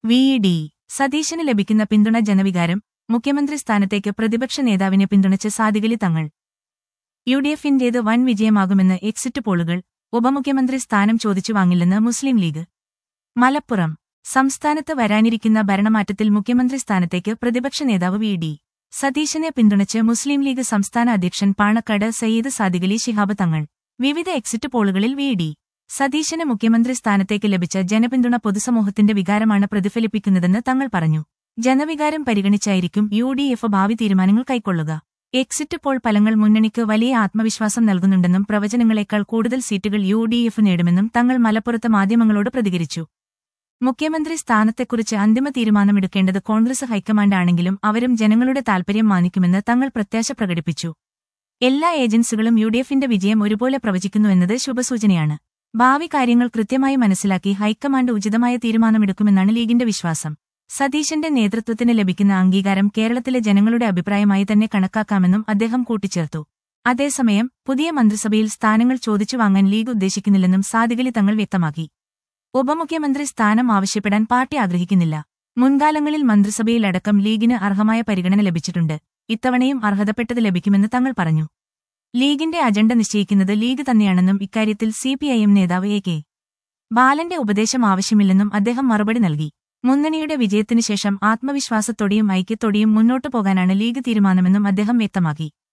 V D സതീശന് ലഭിക്കുന്ന പിന്തുണ ജനവികാരം മുഖ്യമന്ത്രി സ്ഥാനത്തേക്ക് പ്രതിപക്ഷ നേതാവിനെ പിന്തുണച്ച് സാദികലി തങ്ങൾ യു ഡി എഫിന്റേത് വൻ വിജയമാകുമെന്ന് എക്സിറ്റ് പോളുകൾ ഉപമുഖ്യമന്ത്രി സ്ഥാനം ചോദിച്ചു വാങ്ങില്ലെന്ന് മുസ്ലിം ലീഗ് മലപ്പുറം സംസ്ഥാനത്ത് വരാനിരിക്കുന്ന ഭരണമാറ്റത്തിൽ മുഖ്യമന്ത്രി സ്ഥാനത്തേക്ക് പ്രതിപക്ഷ നേതാവ് വി ഡി സതീശനെ പിന്തുണച്ച് മുസ്ലിം ലീഗ് സംസ്ഥാന അധ്യക്ഷൻ പാണക്കാട് സയ്യിദ് സാദിഖലി ശിഹാബ് തങ്ങൾ വിവിധ എക്സിറ്റ് പോളുകളിൽ വി ഡി സതീശന് മുഖ്യമന്ത്രി സ്ഥാനത്തേക്ക് ലഭിച്ച ജനപിന്തുണ പൊതുസമൂഹത്തിന്റെ വികാരമാണ് പ്രതിഫലിപ്പിക്കുന്നതെന്ന് തങ്ങൾ പറഞ്ഞു ജനവികാരം പരിഗണിച്ചായിരിക്കും യു ഡി എഫ് ഭാവി തീരുമാനങ്ങൾ കൈക്കൊള്ളുക എക്സിറ്റ് പോൾ ഫലങ്ങൾ മുന്നണിക്ക് വലിയ ആത്മവിശ്വാസം നൽകുന്നുണ്ടെന്നും പ്രവചനങ്ങളെക്കാൾ കൂടുതൽ സീറ്റുകൾ യു ഡി എഫ് നേടുമെന്നും തങ്ങൾ മലപ്പുറത്ത് മാധ്യമങ്ങളോട് പ്രതികരിച്ചു മുഖ്യമന്ത്രി സ്ഥാനത്തെക്കുറിച്ച് അന്തിമ തീരുമാനമെടുക്കേണ്ടത് കോൺഗ്രസ് ഹൈക്കമാൻഡാണെങ്കിലും അവരും ജനങ്ങളുടെ താൽപര്യം മാനിക്കുമെന്ന് തങ്ങൾ പ്രത്യാശ പ്രകടിപ്പിച്ചു എല്ലാ ഏജൻസികളും യു ഡി എഫിന്റെ വിജയം ഒരുപോലെ പ്രവചിക്കുന്നുവെന്നത് ശുഭസൂചനയാണ് ഭാവി കാര്യങ്ങൾ കൃത്യമായി മനസ്സിലാക്കി ഹൈക്കമാൻഡ് ഉചിതമായ തീരുമാനമെടുക്കുമെന്നാണ് ലീഗിന്റെ വിശ്വാസം സതീശന്റെ നേതൃത്വത്തിന് ലഭിക്കുന്ന അംഗീകാരം കേരളത്തിലെ ജനങ്ങളുടെ അഭിപ്രായമായി തന്നെ കണക്കാക്കാമെന്നും അദ്ദേഹം കൂട്ടിച്ചേർത്തു അതേസമയം പുതിയ മന്ത്രിസഭയിൽ സ്ഥാനങ്ങൾ ചോദിച്ചു വാങ്ങാൻ ലീഗ് ഉദ്ദേശിക്കുന്നില്ലെന്നും സാദികലി തങ്ങൾ വ്യക്തമാക്കി ഉപമുഖ്യമന്ത്രി സ്ഥാനം ആവശ്യപ്പെടാൻ പാർട്ടി ആഗ്രഹിക്കുന്നില്ല മുൻകാലങ്ങളിൽ മന്ത്രിസഭയിലടക്കം ലീഗിന് അർഹമായ പരിഗണന ലഭിച്ചിട്ടുണ്ട് ഇത്തവണയും അർഹതപ്പെട്ടത് ലഭിക്കുമെന്ന് തങ്ങൾ പറഞ്ഞു ലീഗിന്റെ അജണ്ട നിശ്ചയിക്കുന്നത് ലീഗ് തന്നെയാണെന്നും ഇക്കാര്യത്തിൽ സിപിഐഎം നേതാവ് എ കെ ബാലന്റെ ഉപദേശം ആവശ്യമില്ലെന്നും അദ്ദേഹം മറുപടി നൽകി മുന്നണിയുടെ വിജയത്തിനു ശേഷം ആത്മവിശ്വാസത്തോടെയും ഐക്യത്തോടെയും മുന്നോട്ടു പോകാനാണ് ലീഗ് തീരുമാനമെന്നും അദ്ദേഹം വ്യക്തമാക്കി